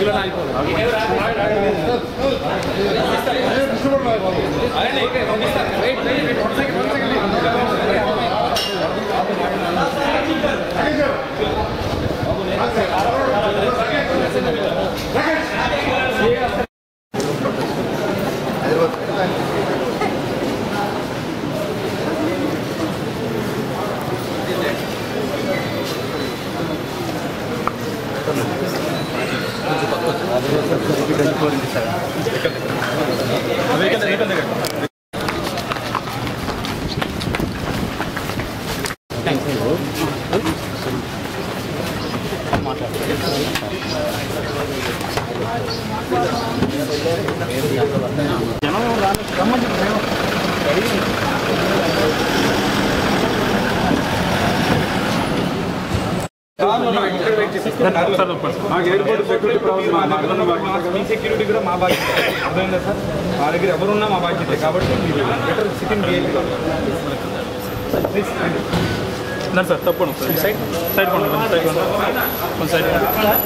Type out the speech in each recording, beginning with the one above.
మాకు airport security problem మా దగ్గర ఉన్న మా- మీ సెక్యూరిటీ కూడా మా బాధ్యత అర్థమైందా సార్ మా దగ్గర ఎవరున్నా మా బాధ్యత కాబట్టి మీరు బెటర్ సిట్టింగ్ ప్లీజ్ ఉన్నారు సార్ తప్పకుండా సార్ సైడ్ సైడ్ కొండ కొంచెం సైడ్ కొండ కొంచెం సైడ్ కొండ.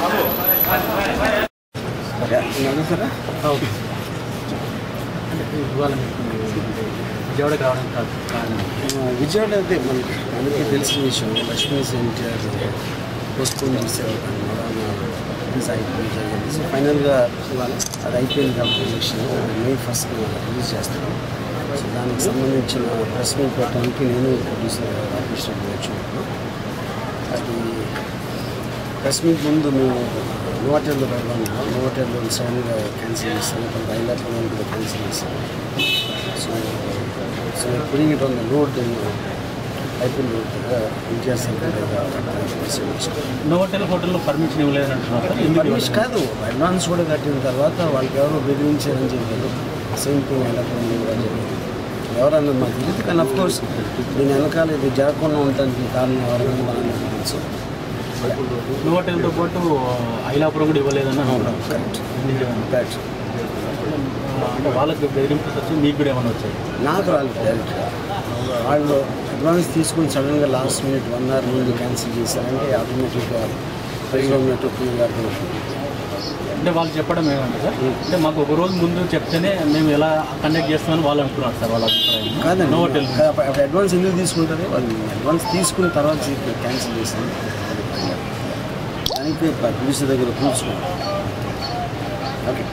విజయవాడ కావడం కాదు విజయవాడ అయితే మనకి మనకి తెలిసిన విషయం లక్ష్మీ ఎన్టీఆర్ పోస్ట్పోన్ చేశారు అయిపోయింది జరిగింది సో ఫైనల్గా అది అయిపోయింది కాబట్టి ఎలక్షన్ మే ఫస్ట్ రిలీజ్ చేస్తాను సో దానికి సంబంధించిన ప్రెస్ మీట్ పెట్టడానికి నేను ప్రొడ్యూసర్ రామకృష్ణ వచ్చాను అది ప్రెస్ మీట్ ముందు మేము నోటెల్లో పెడదాం నోటెల్లో సడన్గా క్యాన్సిల్ చేస్తాను కొంత ఐలాట్లో కూడా క్యాన్సిల్ చేస్తాను so so putting it on the road అయిపోయిన రోడ్ ఎన్టీఆర్ సెంటర్ నోవోటెల్ హోటల్లో పర్మిషన్ ఇవ్వలేదు అంటున్నారు సార్ ఎందుకు పర్మిషన్ కాదు అడ్వాన్స్ కూడా కట్టిన తర్వాత వాళ్ళకి ఎవరో బెదిరించారని చెప్పారు సేమ్ థింగ్ ఎలా కూడా జరిగింది ఎవరన్నది మాకు తెలియదు కానీ అఫ్ కోర్స్ దీని వెనకాల ఇది జరగకుండా ఉండటానికి కారణం ఎవరైనా మనకు తెలుసు నోవోటెల్తో పాటు ఐలాపురం కూడా ఇవ్వలేదని అంటున్నారు కరెక్ట్ నిజమేనా? కరెక్ట్ అంటే వాళ్ళకి బెదిరింపులు వచ్చి మీకు కూడా ఏమైనా వచ్చాయి నాకు రాలేదు డైరెక్ట్గా వాళ్ళు అడ్వాన్స్ తీసుకుని సడన్గా లాస్ట్ మినిట్ వన్ అవర్ ముందు క్యాన్సిల్ చేశారంటే ఆటోమేటిక్గా ప్రైజ్లో ఉన్నట్టు ఫీల్ అర్థమవుతుంది అంటే వాళ్ళు చెప్పడం ఏమంటే సార్ అంటే మాకు ఒక రోజు ముందు చెప్తేనే మేము ఎలా కండక్ట్ చేస్తామని వాళ్ళు అంటున్నారు సార్ వాళ్ళ అభిప్రాయం కాదండి నోవోటెల్ కా- అప్పుడు అడ్వాన్స్ ఎందుకు తీసుకుంటారు వాళ్ళు అడ్వాన్స్ తీసుకున్న తర్వాత క్యాన్సిల్ చేశాను దానికి ప్రొడ్యూసర్ దగ్గర కూర్చున్నాను ఓకే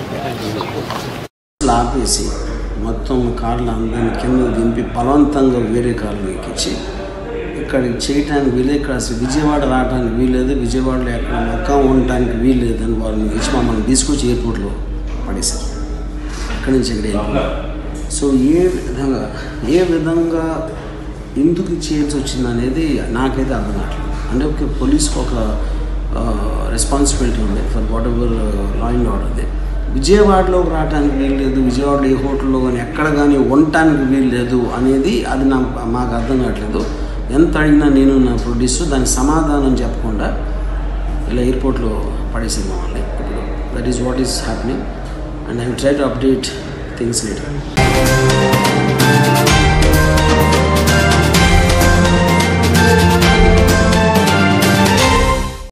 ఆపేసి మొత్తం కార్లు అందరిని కింద దింపి బలవంతంగా వేరే కార్లు ఎక్కించి ఇక్కడికి చేయటానికి వీలే ఇక్కడ అసలు విజయవాడ రావడానికి వీల్లేదు విజయవాడలో ఎక్కడ మొక్క ఉండటానికి వీల్లేదని వాళ్ళని ఇచ్చి మమ్మల్ని తీసుకొచ్చి ఎయిర్పోర్ట్లో పడేశారు అక్కడి నుంచి ఇక్కడ వెళ్ళిపోయాం. సో ఏ విధంగా ఏ విధంగా ఎందుకు చేయాల్సి వచ్చింది అనేది నాకైతే అర్థం కావట్లేదు అంటే ఒక పోలీస్కి ఒక రెస్పాన్సిబిలిటీ ఉంది for whatever law and ఆర్డర్ది విజయవాడలో రావడానికి వీలు లేదు విజయవాడలో ఏ హోటల్లో కానీ ఎక్కడ కానీ ఉండటానికి వీలు లేదు అనేది అది నా మాకు అర్థం కావట్లేదు ఎంత అడిగినా నేను నా ప్రొడ్యూసర్ దానికి సమాధానం చెప్పకుండా ఇలా ఎయిర్పోర్ట్లో పడేసింది మమ్మల్ని ఇప్పుడు that is what is happening and I try to update things later